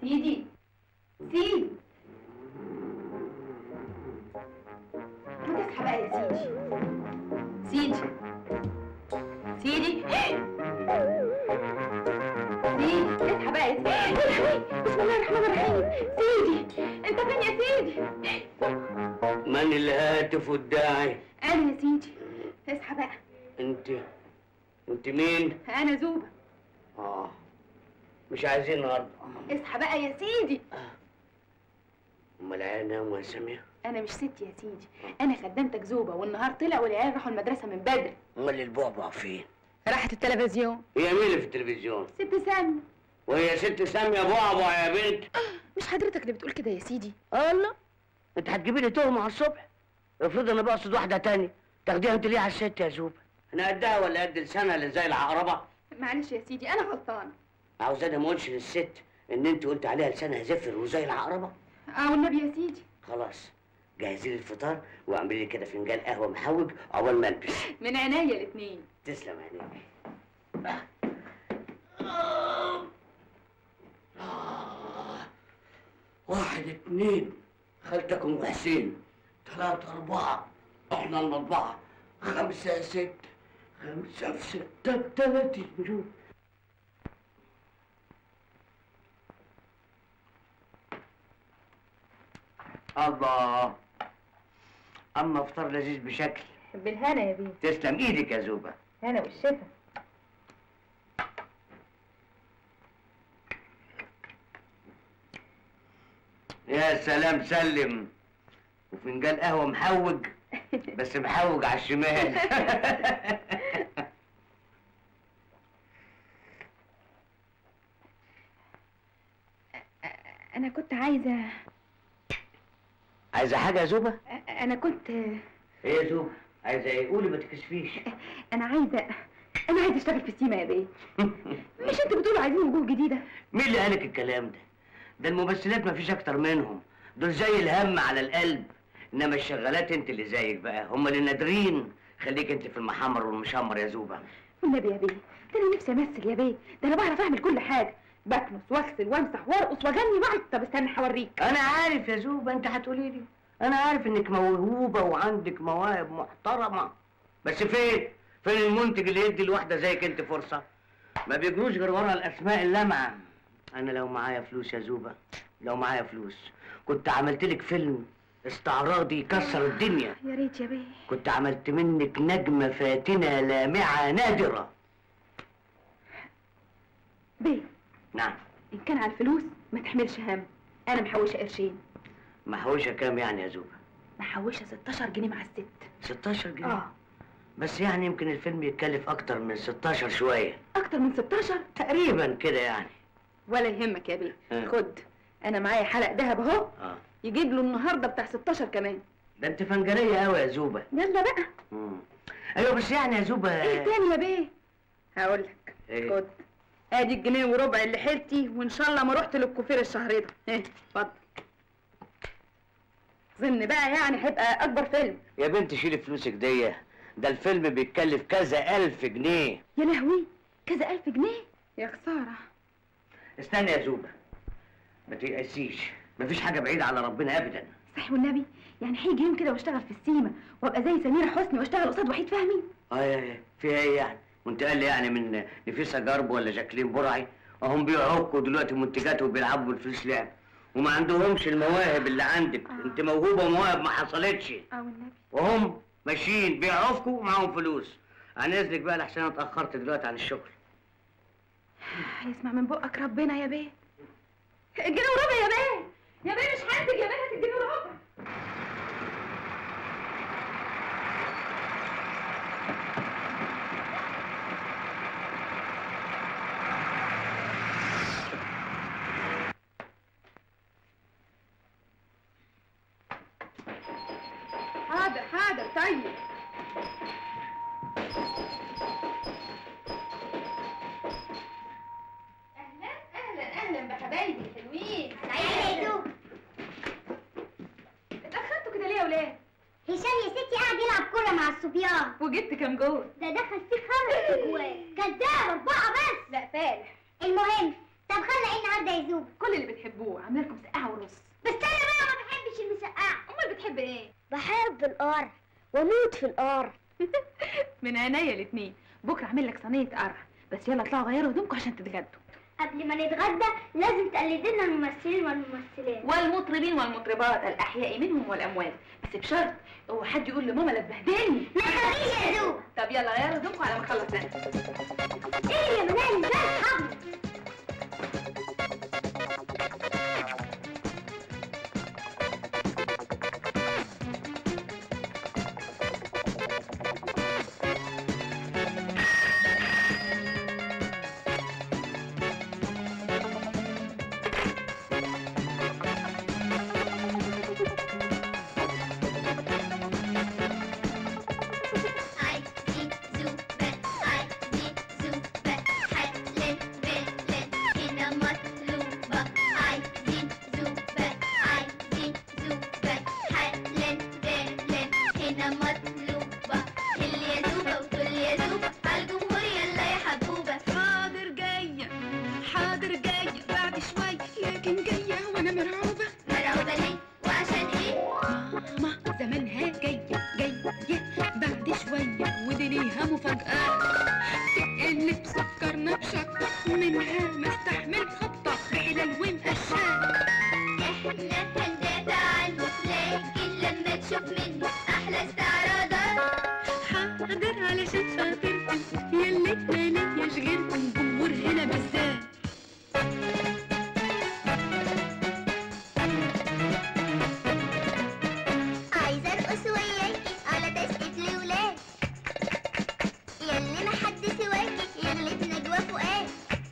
سيدي سيدي ما تصحى بقى يا سيدي سيدي سيدي سيدي اصحى بقى يا سيدي بسم الله الرحمن الرحيم سيدي انت فين يا سيدي من الهاتف الداعي انا يا سيدي اصحى بقى انت انت مين انا زوبة اه مش عايزين النهارده اصحى بقى يا سيدي امال العيال ناموا يا ساميه انا مش ست يا سيدي انا خدمتك زوبة والنهار طلع والعيال راحوا المدرسة من بدري امال البعبع فين راحت التلفزيون هي مين اللي في التلفزيون ست سامي وهي ست ساميه بعبع يا بنت مش حضرتك اللي بتقول كده يا سيدي الله انت هتجيبي لي تهمه على الصبح افرض انا بقصد واحده تاني تاخديها انت ليه على الست يا زوبه انا قدها ولا قد لسانها اللي زي العقربه معلش يا سيدي انا غلطانة عاوز انا ما اقولش للست ان انت قلت عليها لسانها زفر وزي العقربه اه والنبي يا سيدي خلاص جهزي لي الفطار واعملي لي كده فنجان قهوه محوج عقبال ما البس من عينيا الاتنين تسلم عينيك واحد اتنين خالتك ام حسين ثلاثة أربعة احنا المطبعة خمسة ست خمسة في ستة بتلاتين مليون الله أما فطار لذيذ بشكل بالهنا يا بيه تسلم إيدك يا زوبة هنا والشفا يا سلام سلم وفنجان قهوة محوج بس محوج على الشمال انا كنت عايزة عايزة حاجة يا زوبة؟ انا كنت ايه يا زوبة؟ عايزة ايه؟ قولي ما تكسفيش انا عايزة انا عايزة اشتغل في السيما يا بيه مش انتوا بتقولوا عايزين وجوه جديدة مين اللي قالك الكلام ده؟ ده الممثلات ما فيش اكتر منهم دول زي الهم على القلب انما الشغالات انت اللي زيك بقى هم اللي نادرين خليك انت في المحمر والمشمر يا زوبة والنبي يا بيه ده انا نفسي امثل يا بيه ده انا بعرف اعمل كل حاجة بكنس واغسل وامسح وارقص واغني معي طب استنى هوريك انا عارف يا زوبة انت هتقولي لي انا عارف انك موهوبة وعندك مواهب محترمة بس فين فين المنتج اللي يدي لواحدة زيك انت فرصة ما بيجروش غير ورا الاسماء اللامعة انا لو معايا فلوس يا زوبة لو معايا فلوس كنت عملت لك فيلم استعراضي يكسر الدنيا يا ريت يا بيه كنت عملت منك نجمة فاتنة لامعة نادرة بيه نعم ان كان على الفلوس ما تحملش هم انا محوشة قرشين محوشة كام يعني يا زوبة محوشة 16 جنيه مع الست 16 جنيه اه بس يعني يمكن الفيلم يتكلف اكتر من 16 شوية اكتر من 16 تقريبا كده يعني ولا يهمك يا بيه آه. خد انا معايا حلق ذهب اهو اه يجيب له النهارده بتاع 16 كمان ده انت فنجانية قوي يا زوبة يلا بقى مم. ايوه بس يعني يا زوبة ايه تاني يا بيه هقول لك إيه؟ خد ادي الجنيه وربع اللي حيلتي وان شاء الله ما رحت للكوفير الشهر ده ايه اتفضل ظن بقى يعني هيبقى اكبر فيلم يا بنت شيلي فلوسك دي ده الفيلم بيتكلف كذا ألف جنيه يا لهوي كذا الف جنيه يا خساره استنى يا زوبة ما تيأسيش مفيش حاجة بعيدة على ربنا أبدا صحيح والنبي يعني هيجي يوم كده واشتغل في السيما وابقى زي سميرة حسني واشتغل قصاد وحيد فهمي اه يا- يا، فيها ايه يعني؟ وانت قال لي يعني من نفيسة جرب ولا جاكلين برعي اهم بيعكوا دلوقتي منتجات وبيلعبوا بالفلوس لعب وما عندهمش المواهب اللي عندك انت موهوبة ومواهب ما حصلتش اه والنبي وهم ماشيين بيعرفكوا ومعاهم فلوس عن اذنك بقى لحسن انا اتاخرت دلوقتي عن الشغل هيسمع من بقك ربنا يا بيه الجنيه وربع يا بيه يا بيه مش هنتج يا بيه هات الجنيه وربع حاضر حاضر طيب اهلا اهلا اهلا بحبايبي الحلوين تعالي يا دوب اتاخرتوا كده ليه يا ولاد هشام يا ستي قاعد يلعب كورة مع الصبيان وجبت كام جول ده دخل فيه خمس جوان كداب أربعة بس لا فالح المهم طب خلى ايه النهارده النهارده يا زوب كل اللي بتحبوه عامله لكم سقعه ورز بس انا بقى ما بحبش المسقعه امال بتحب ايه بحب القرع واموت في القرع من عينيا الاتنين بكره اعمل لك صينيه قرع بس يلا اطلعوا غيروا هدومكم عشان تتغدوا قبل ما نتغدى لازم تقلد لنا الممثلين والممثلات والمطربين والمطربات الاحياء منهم والاموات بس بشرط اوعى حد يقول لماما لا تبهدلني ما تخافيش يا زوب طب يلا غيروا هدومكم على ما اخلص انا ايه يا منال ده اصحابنا عايزين زوبة عايزين زوبة حلن بلن هنا مطلوبة عايزين زوبة عايزين زوبة حلن بلن هنا مطلوبة كل يا زوبة وكل يا زوبة عالجمهور يلا يا حبوبة حاضر جايه حاضر جايه بعد شوي لكن جايه وانا مرعوبه مرعوبة ليه وعشان ايه ماما زمانها جايه جايه بعد شويه ودي ليها مفاجاه تقلب سكرنا بشطه منها ما استحمل خبطه حلال ومقشاه احنا هندافع عنه لكن لما تشوف منه احلى استعراضات حاضر علشان خاطركم يلي ماليش غيركم جمهور هنا بالذات عايزة ارقص وياكي على دستة الولاد يلي ما حد سواكي يغلب نجوى فؤاد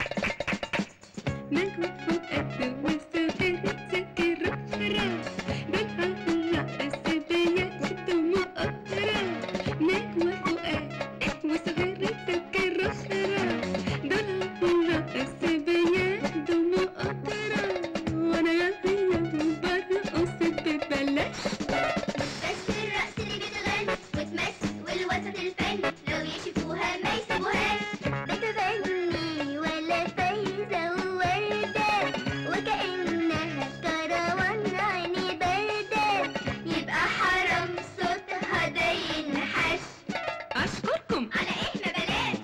نجوى فؤاد والسفينة سكر خراب بالحفلة السبية دموع أقرب نجوى فؤاد وسهرة سكر خراب بالحفلة السبية دموع أقرب وأنا يا بيا برقص ببلاش بس الرقص اللي بتغني وتمثل والوسط الفني لو يشوفوها ما يسيبوهاش بتغني ولا فايزة ووردة وكأنها كروان عيني باردة يبقى حرام صوتها ده ينحش أشكركم على ايه ما بلاش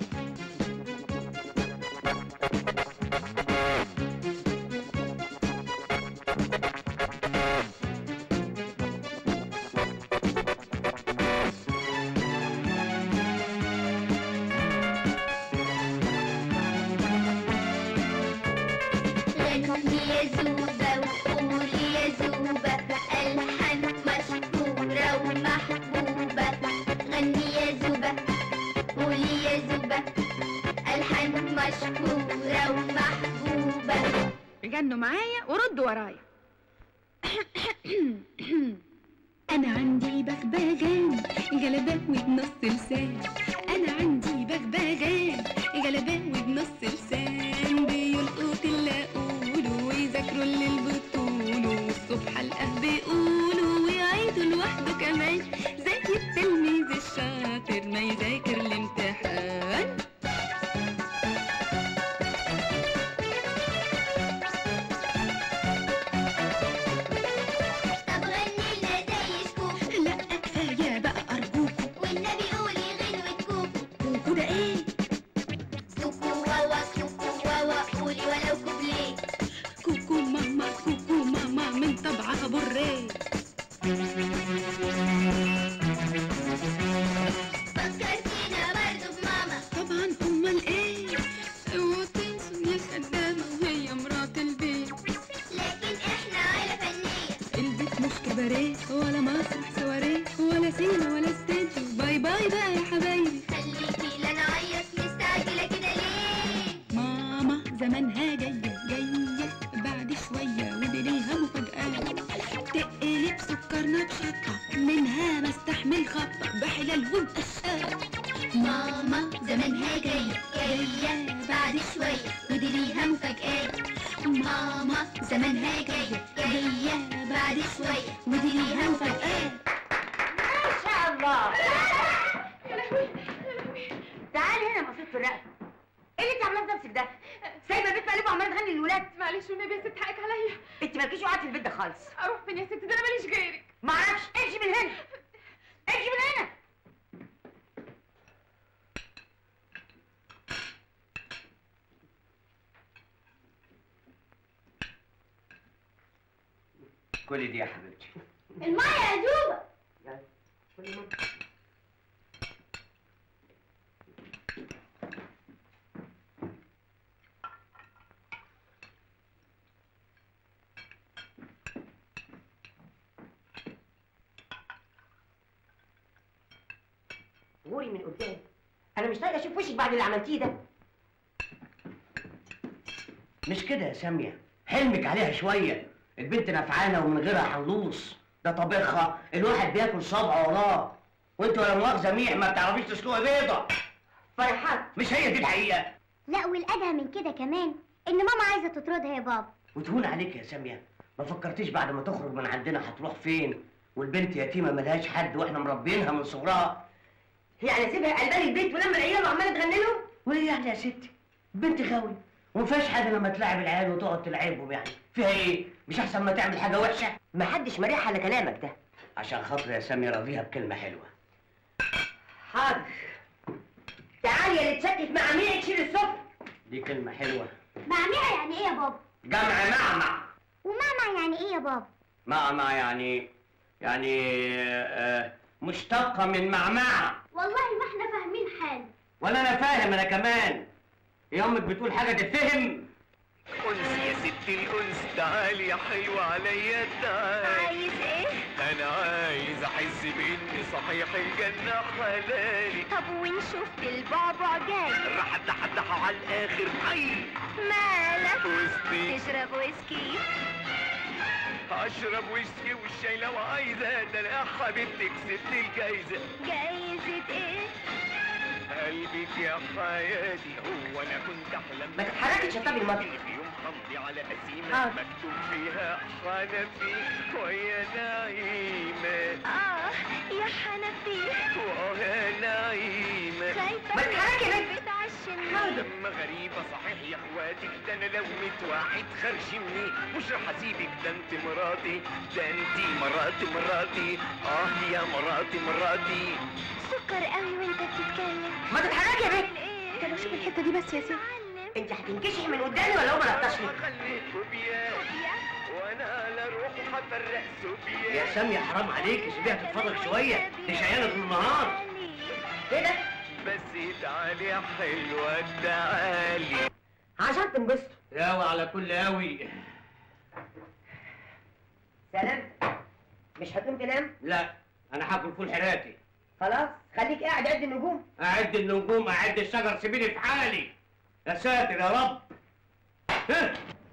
غني يا زوبة وقولي يا زوبة ألحان مشهورة ومحبوبة غني يا زوبة قولي يا زوبة ألحان مشهورة ومحبوبة غنوا معايا وردوا ورايا أنا عندي بغبغان غلباوي بنص لسان أنا عندي بغبغان غلباوي بنص لسان بيلقط اللي أقوله ويذاكروا اللي البطولوا والصبح القه بيقولوا ويعيدوا لوحده كمان زي التلميذ الشاطر ما يذاكر الامتحان طب غني لنا زي شكوكو لا كفاية بقى أرجوكوا والنبي قولي غنوة كوكو كوكو ده إيه كوكو واوا كوكو واوا قولي ولو كوبليه كوكو ماما كوكو ماما من طبعها بريه فكرتينا برضو بماما طبعا امال ايه اوعوا تنسوا يا خدامه وهي مرات البيت لكن احنا عيلة فنية البيت مش كباريه ولا مسرح سواريه ولا سينما ولا استديو باي باي بقى يا حبايبي خليكي لا نعيط مستعجلة كده ليه ماما زمانها جايه جايه بعد شويه ودي ليها مفاجاه تقلب سكرنا بشطه منها ما استحمل خبطه بحلال ومقشاه ماما زمانها جاية جاية بعد شوية ودي ليها مفاجآت ماما زمانها جاية جاية بعد شوية ودي ليها مفاجآت ما شاء الله تعالي هنا يا مصيف في الرقبه ايه اللي انت عاملاه في نفسك ده سايبه البيت مقلبه وعماله تغني للولاد معلش والنبي يا ست حقك عليا انت مالكيش وقت في البيت ده خالص اروح فين يا ست ده انا ماليش غيرك معرفش امشي من هنا امشي من هنا كل دي يا حبيبتي المية يا زوبة يلا، كل مرة. غوري من قدام انا مش طايقه اشوف وشك بعد اللي عملتيه ده مش كده يا سامية حلمك عليها شوية البنت نفعانة ومن غيرها هنلوص ده طبيخها الواحد بياكل صبع وراه وانت ولا مؤاخذة ميح ما بتعرفيش تسلقي بيضة فرحات مش هي دي الحقيقة لا والأدهى من كده كمان إن ماما عايزة تطردها يا بابا وتهون عليك يا سامية ما فكرتيش بعد ما تخرج من عندنا هتروح فين والبنت يتيمة ملهاش حد واحنا مربينها من صغرها يعني اسيبها قلبان البيت ولما العيال وعماله تغني لهم وايه يعني يا ستي بنت غاوي وما فيهاش حاجة لما تلعب العيال وتقعد تلعبهم يعني فيها ايه مش احسن ما تعمل حاجة وحشة ما حدش مريح على كلامك ده عشان خاطر يا سامية راضيها بكلمة حلوة حاضر تعالي يا اللي تشكك مع مين تشيل السفر دي كلمة حلوة معمية يعني إيه يا بابا؟ جمع معمع وماما يعني إيه يا بابا؟ معمع يعني يعني آه، مشتقة من معمعة والله ما إحنا فاهمين حاجة ولا أنا فاهم أنا كمان يا أمك بتقول حاجة تتفهم أنس يا ست الأنس تعالي يا حلوة عليا تعالي عايز إيه؟ أنا عايز أحس بإن صحيح الجنة حلالي طب وإن شفت البعبع جاي راح أتحدح على الآخر حي مالك؟ وسطي تشرب ويسكي؟ أشرب ويسكي والشاي لو عايزة ده أنا حبيبتي كسبت الجايزة جايزة إيه؟ قلبك يا حياتي هو أنا كنت أحلم ما تتحركي تشطبي المطر في يوم حمضي على قسيمة حاضر. مكتوب فيها حنفي ويا نعيمة آه يا حنفي ويا نعيمة خايفة ما تتحركي يا بنت. بتعشمني أما غريبة صحيح يا اخواتي ده انا لو ميت واحد خرشمني مش راح اسيبك ده انت مراتي ده انت مراتي مراتي اه يا مراتي مراتي سكر قوي وانت بتتكلم ما تتحركي يا بنت ايه؟ طب اشوف الحتة دي بس يا ست معلم انت هتنكشحي من قدامي ولا هو ما لطشني خليك كوبيا وانا على روحي هفرق سوبيا يا سامية حرام عليك سيبيها تتفرج شوية دي شقيانة طول النهار ايه ده بس تعالي يا حلوة تعالي عشان تنبسطوا ياوي على كل قوي سلام مش هتقوم تنام لا أنا هاكل فول حراتي خلاص خليك قاعد قد النجوم أعد النجوم أعد الشجر سيبيني في حالي يا ساتر يا رب ها؟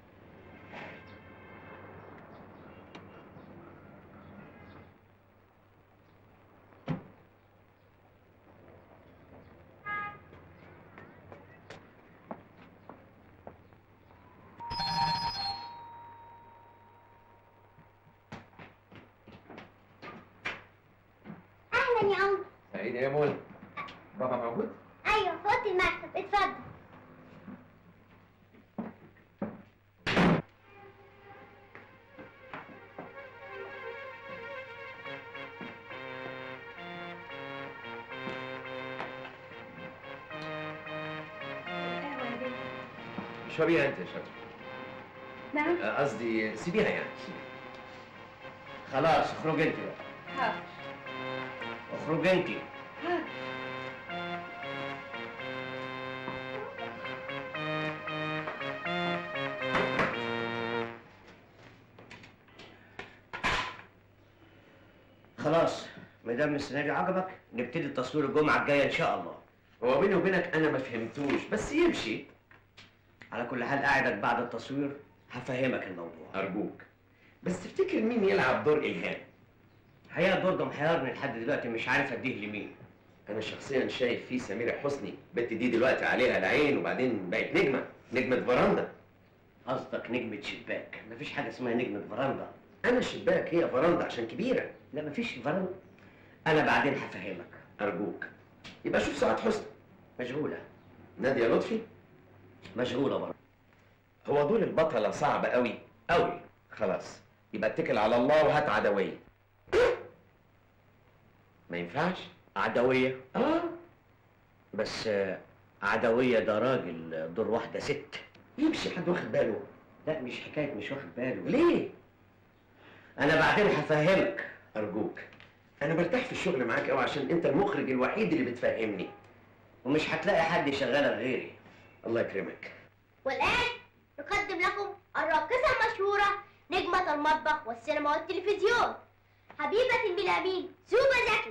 اهلا يا عمر سعيد يا مول بابا موجود؟ ايوه في اوضه المكتب اتفضل اشربيها انت يا شباب نعم آه، قصدي سيبيها يعني خلاص اخرج انت بقى حاضر اخرج انت خلاص ما دام السيناريو عجبك نبتدي التصوير الجمعه الجايه ان شاء الله هو بيني وبينك انا ما فهمتوش بس يمشي على كل حال قاعدك بعد التصوير هفهمك الموضوع ارجوك بس تفتكر مين يلعب دور الهام الحقيقه الدور ده محيرني لحد دلوقتي مش عارف اديه لمين انا شخصيا شايف فيه سميرة حسني البت دي دلوقتي عليها العين وبعدين بقت نجمه نجمه فراندا قصدك نجمه شباك مفيش حاجه اسمها نجمه فراندا انا الشباك هي فراندا عشان كبيره لا مفيش فراندا انا بعدين هفهمك ارجوك يبقى شوف سعاد حسني مشغوله ناديه لطفي مشغوله برضه هو دول البطلة صعبة قوي قوي خلاص يبقى اتكل على الله وهات عدوية ما ينفعش عدوية اه بس آه، عدوية ده راجل دور واحدة ست يمشي حد واخد باله لا مش حكاية مش واخد باله ليه أنا بعدين هفهمك ارجوك انا برتاح في الشغل معاك قوي عشان انت المخرج الوحيد اللي بتفهمني ومش هتلاقي حد يشغلك غيري الله يكرمك والآن نقدم لكم الراقصة المشهورة نجمة المطبخ والسينما والتلفزيون حبيبة الملامين زوبة زكي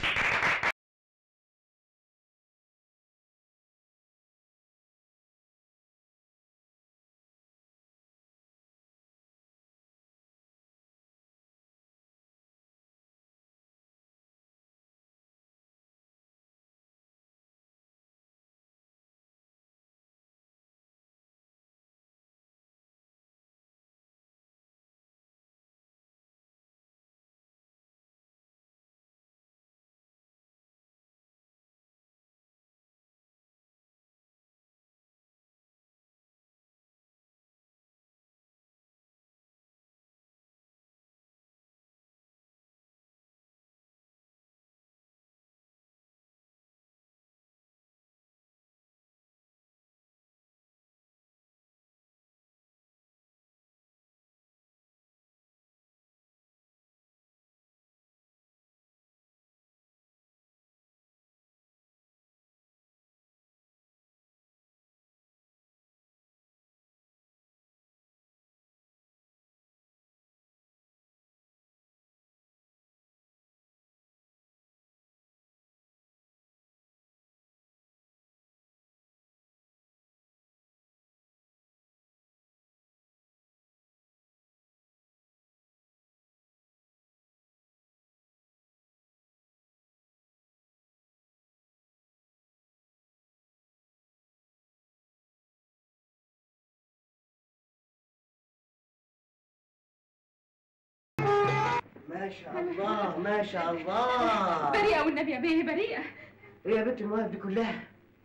ما شاء الله ما شاء الله بريئة والنبي يا بيه بريئة ايه يا بنت المواهب دي كلها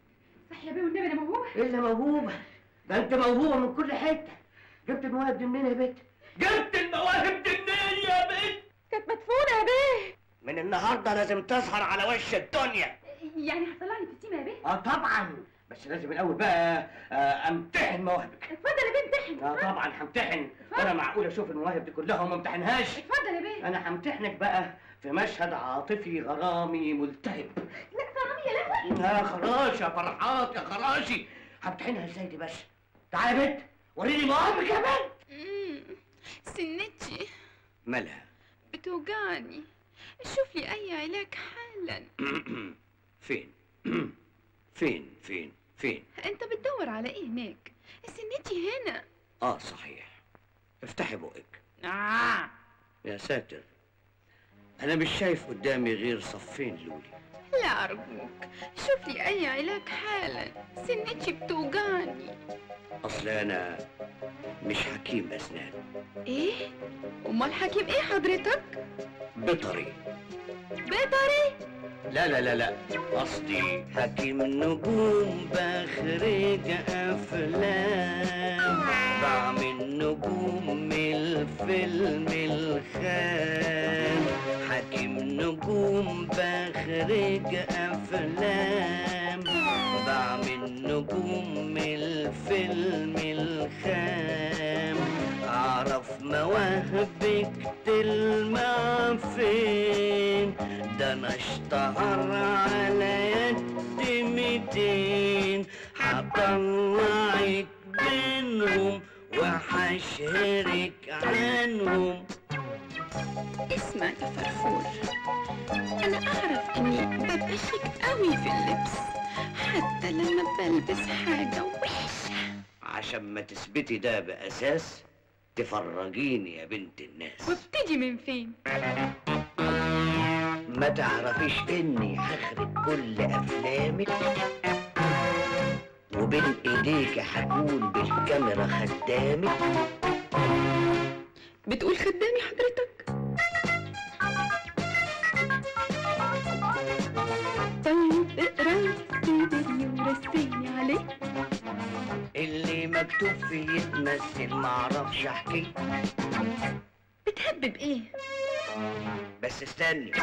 صح يا بيه والنبي أنا موهوبة الا موهوبة ده انت موهوبة من كل حتة جبت المواهب دي منين يا بنت جبت المواهب دي منين يا بنت كانت مدفونة يا بيه من النهارده لازم تظهر على وش الدنيا يعني هتطلعني في السيما يا بيه اه طبعا بس لازم الاول بقى آه امتحن مواهبك اتفضل يا بيه امتحن اه طبعا همتحن وانا معقول اشوف المواهب دي كلها وما امتحنهاش اتفضل يا بيه انا همتحنك بقى في مشهد عاطفي غرامي ملتهب لا غرامي يا لهوي يا خراش يا فرحات يا خراشي همتحنها ازاي دي بس تعالى يا بنت وريني مواهبك يا بنت سنتي مالها بتوجعني شوف لي أي علاج حالا فين فين فين فين أنت بتدور على إيه هناك سنتي هنا اه صحيح افتحي بقك آه. يا ساتر انا مش شايف قدامي غير صفين لولي لا أرجوك شوف لي أي علاج حالا سنتي بتوجعني اصل انا مش حكيم اسنان إيه؟ أمال حكيم إيه حضرتك؟ بيطري بيطري؟ لا لا لا لا قصدي حكيم نجوم بخرج افلام بعمل نجوم من الفيلم الخام حكيم نجوم بخرج افلام بعمل نجوم من الفيلم الخام اعرف مواهبك تلمع فين ده انا اشتهر على يد ميتين هطلعك بينهم وهشهرك عنهم اسمع يا فرفور أنا أعرف إني ببقى شيك قوي في اللبس حتى لما بلبس حاجة وحشة عشان ما تثبتي ده بأساس تفرجيني يا بنت الناس وابتدي من فين؟ ما تعرفيش اني هخرب كل افلامك وبين ايديك هكون بالكاميرا خدامك بتقول خدامي حضرتك؟ طيب اقرا السيناريو ورسيني عليه اللي ما مكتوب فيه يتمثل معرفش احكي بتهبب ايه بس استني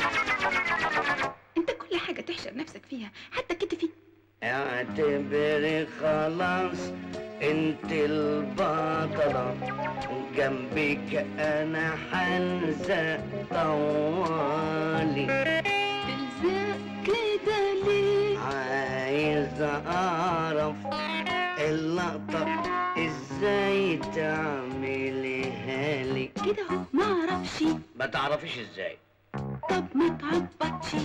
انت كل حاجه تحشر نفسك فيها حتى كتفي اعتبري خلاص انت البطلة جنبك انا حنزة طوالي الزق كده ليه عايز اعرف اللقطة ازاي تعمليها لي كده اهو ما اعرفش ما تعرفيش ازاي طب ما تعبطش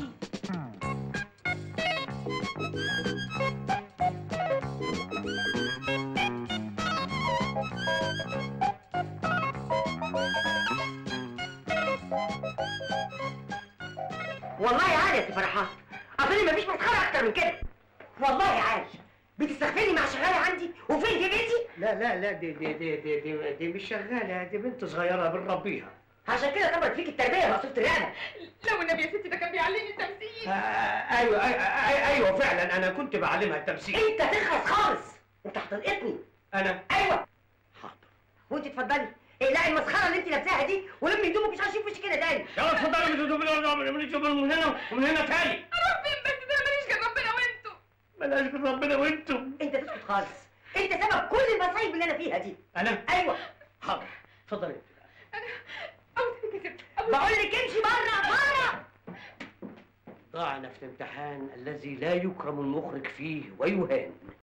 والله عال يا سي فرحات اظن مفيش مسخره اكتر من كده والله عال بتستغفلي مع شغاله عندي وفين دي بنتي لا لا لا دي دي دي دي, دي, دي مش شغالة دي بنت صغيرة بنربيها عشان كده طبعت فيك التربيه مقصوده الرقبه لو النبي يا ستي ده كان بيعلمني التمثيل آه، ايوه أيوة, ايوه فعلا انا كنت بعلمها التمثيل انت تخلص خالص انت هتنقطني انا ايوه حاضر وانت اتفضلي اقلعي المسخره اللي انت لابساها دي ولمي هدومك مش هشوف وشك كده تاني يلا اتفضلي من من من من هنا ومن هنا تاني اروح فين بس ده ماليش غير ربنا وانتوا بلاش من ربنا وانتم انت تسكت خالص انت سبب كل المصايب اللي انا فيها دي انا ايوه حاضر اتفضلي اوتك يا ستي بقول لك امشي بره بره ضعنا في الامتحان الذي لا يكرم المخرج فيه ويهان